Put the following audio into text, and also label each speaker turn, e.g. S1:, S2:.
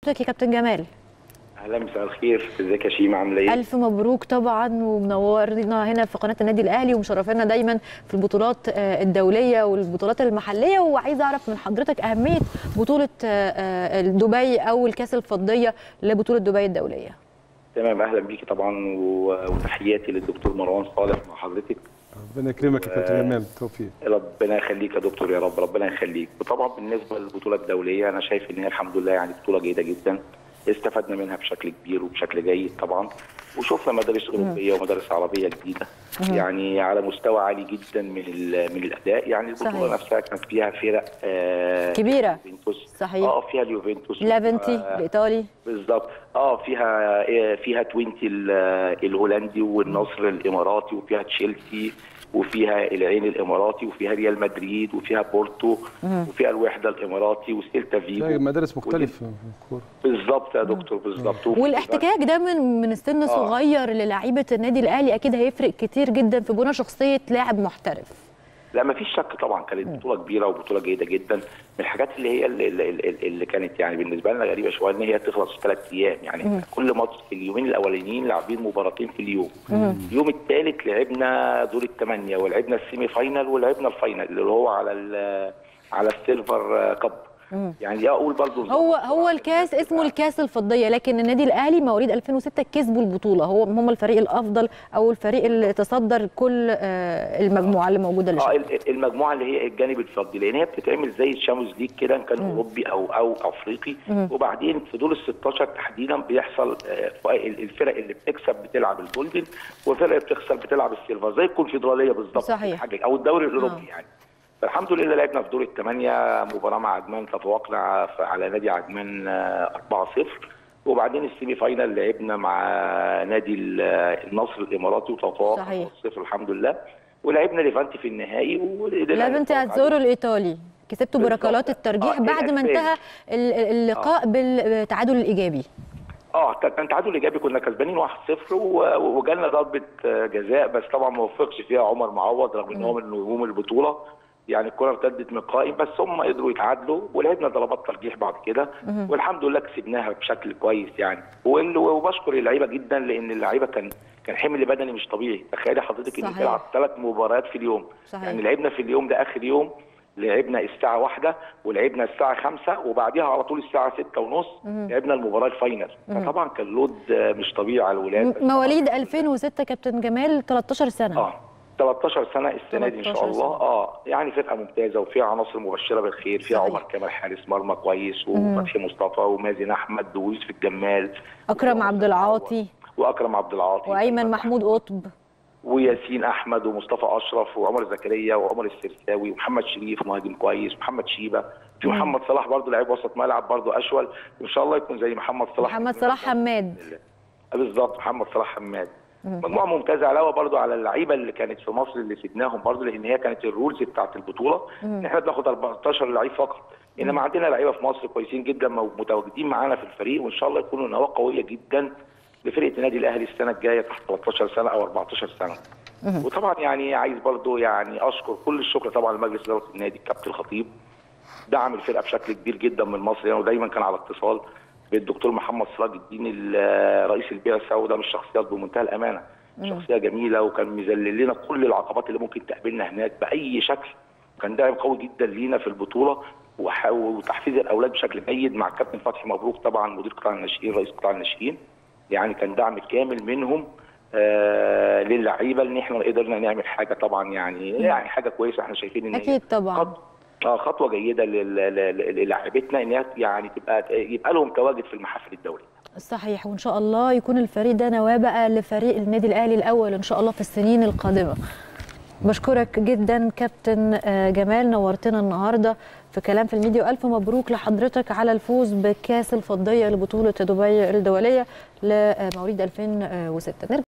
S1: حضرتك يا كابتن جمال
S2: اهلا مساء الخير ازيك يا شيماء عامله ايه؟
S1: الف مبروك طبعا ومنورنا هنا في قناه النادي الاهلي ومشرفينا دايما في البطولات الدوليه والبطولات المحليه وعايزه اعرف من حضرتك اهميه بطوله دبي او الكاس الفضيه لبطوله دبي الدوليه.
S2: تمام اهلا بيكي طبعا وتحياتي للدكتور مروان صالح مع حضرتك
S3: ربنا يكرمك يا كابتن جمال توفيق
S2: ربنا يخليك يا دكتور يا رب ربنا يخليك وطبعا بالنسبه للبطوله الدوليه انا شايف ان هي الحمد لله يعني بطوله جيده جدا استفدنا منها بشكل كبير وبشكل جيد طبعا وشفنا مدارس اوروبيه ومدارس عربيه جديده يعني على مستوى عالي جدا من من الاداء يعني البطوله
S1: صحيح.
S2: نفسها كانت فيها فرق آه
S1: كبيره
S2: يوفنتوس
S1: صحيح.
S2: اه فيها اليوفنتوس
S1: لافنتي
S2: آه
S1: الايطالي
S2: بالظبط اه فيها آه فيها توينتي الهولندي والنصر الاماراتي وفيها تشيلسي وفيها العين الاماراتي وفيها ريال مدريد وفيها بورتو وفيها الوحده الاماراتي وسيلتا فيجو
S3: مدارس مختلفه في الكوره
S2: بالظبط يا دكتور بالظبط
S1: والاحتكاك ده من من السن صغير للاعيبه النادي الاهلي اكيد هيفرق كتير جدا في بناء شخصيه لاعب محترف
S2: لا ما فيش شك طبعا كانت بطوله كبيره وبطوله جيده جدا من الحاجات اللي هي اللي, اللي, اللي كانت يعني بالنسبه لنا غريبه شويه ان هي تخلص في ثلاث ايام يعني مم. كل ماتش في اليومين الاولانيين لاعبين مباراتين في اليوم مم. اليوم الثالث لعبنا دور الثمانيه ولعبنا السيمي فاينال ولعبنا الفاينل اللي هو على على السيلفر كاب يعني اقول برضو
S1: هو هو الكاس اسمه الكاس الفضيه لكن النادي الاهلي مواليد 2006 كسبوا البطوله هو هم الفريق الافضل او الفريق اللي تصدر كل المجموعه اللي موجوده
S2: اه المجموعه اللي هي الجانب الفضي لان هي بتتعمل زي الشامبيونز ليج كده ان كان اوروبي او او افريقي مم. وبعدين في دور ال 16 تحديدا بيحصل الفرق اللي بتكسب بتلعب الجولدن والفرق اللي بتخسر بتلعب السيلفر زي الكونفدراليه بالظبط
S1: صحيح
S2: حاجه او الدوري الاوروبي آه. يعني فالحمد لله لعبنا في دور الثمانيه مباراه مع عدمان تفوقنا على نادي عدمان 4-0 وبعدين السيمي فاينال لعبنا مع نادي النصر الاماراتي وتفوقنا 0 الحمد لله ولعبنا ليفانتي في النهائي
S1: ليفانتي اتزورو الايطالي كسبته بركلات الترجيح آه بعد ما انتهى اللقاء آه. بالتعادل الايجابي
S2: اه كان تعادل ايجابي كنا كسبانين 1-0 وجالنا ضربه جزاء بس طبعا ما وفقش فيها عمر معوض رغم ان هو من نجوم البطوله يعني الكره ارتدت من القائم بس هم قدروا يتعادلوا ولعبنا ضربات ترجيح بعد كده والحمد لله كسبناها بشكل كويس يعني وبشكر اللعيبه جدا لان اللعيبه كان كان حمل بدني مش طبيعي تخيلي حضرتك انك تلعب ثلاث مباريات في اليوم صحيح. يعني لعبنا في اليوم ده اخر يوم لعبنا الساعة واحدة ولعبنا الساعة خمسة وبعديها على طول الساعة ستة ونص لعبنا المباراة الفاينل فطبعا كان لود مش طبيعي على الولاد
S1: مواليد 2006 كابتن جمال 13 سنة
S2: اه 13 سنه السنه دي ان شاء الله اه يعني فرقه ممتازه وفيها عناصر مبشره بالخير فيها عمر كامل حارس مرمى كويس وفتحي مصطفى ومازن احمد ويوسف الجمال
S1: اكرم عبد العاطي
S2: واكرم عبد العاطي
S1: وايمن محمود قطب
S2: وياسين احمد ومصطفى اشرف وعمر زكريا وعمر السرساوي ومحمد شريف مهاجم كويس ومحمد شيبه في محمد صلاح برضه لعيب وسط ملعب برضه اشول ان شاء الله يكون زي محمد صلاح
S1: محمد صلاح حماد
S2: بالظبط محمد صلاح حماد مجموعه ممتازه علاوه برضو على اللعيبه اللي كانت في مصر اللي سيبناهم برضو لان هي كانت الرولز بتاعت البطوله ان احنا بناخد 14 لعيب فقط انما عندنا لعيبه في مصر كويسين جدا متواجدين معانا في الفريق وان شاء الله يكونوا نواه قويه جدا لفرقه النادي الاهلي السنه الجايه تحت 13 سنه او 14 سنه وطبعا يعني عايز برضو يعني اشكر كل الشكر طبعا لمجلس اداره النادي الكابتن الخطيب دعم الفرقه بشكل كبير جدا من مصر يعني ودايما كان على اتصال بالدكتور محمد سراج الدين رئيس البعثه وده من الشخصيات بمنتهى الامانه شخصيه جميله وكان مذلل لنا كل العقبات اللي ممكن تقابلنا هناك باي شكل كان داعم قوي جدا لينا في البطوله وتحفيز الاولاد بشكل جيد مع الكابتن فتحي مبروك طبعا مدير قطاع الناشئين رئيس قطاع الناشئين يعني كان دعم كامل منهم آه للعيبه ان احنا قدرنا نعمل حاجه طبعا يعني يعني حاجه كويسه احنا شايفين ان
S1: اكيد طبعا
S2: اه خطوه جيده للاعبتنا ان يعني تبقى يبقى لهم تواجد في المحافل الدوليه.
S1: صحيح وان شاء الله يكون الفريق ده نواه بقى لفريق النادي الاهلي الاول ان شاء الله في السنين القادمه. بشكرك جدا كابتن جمال نورتنا النهارده في كلام في الميديا والف مبروك لحضرتك على الفوز بكاس الفضيه لبطوله دبي الدوليه لمواليد 2006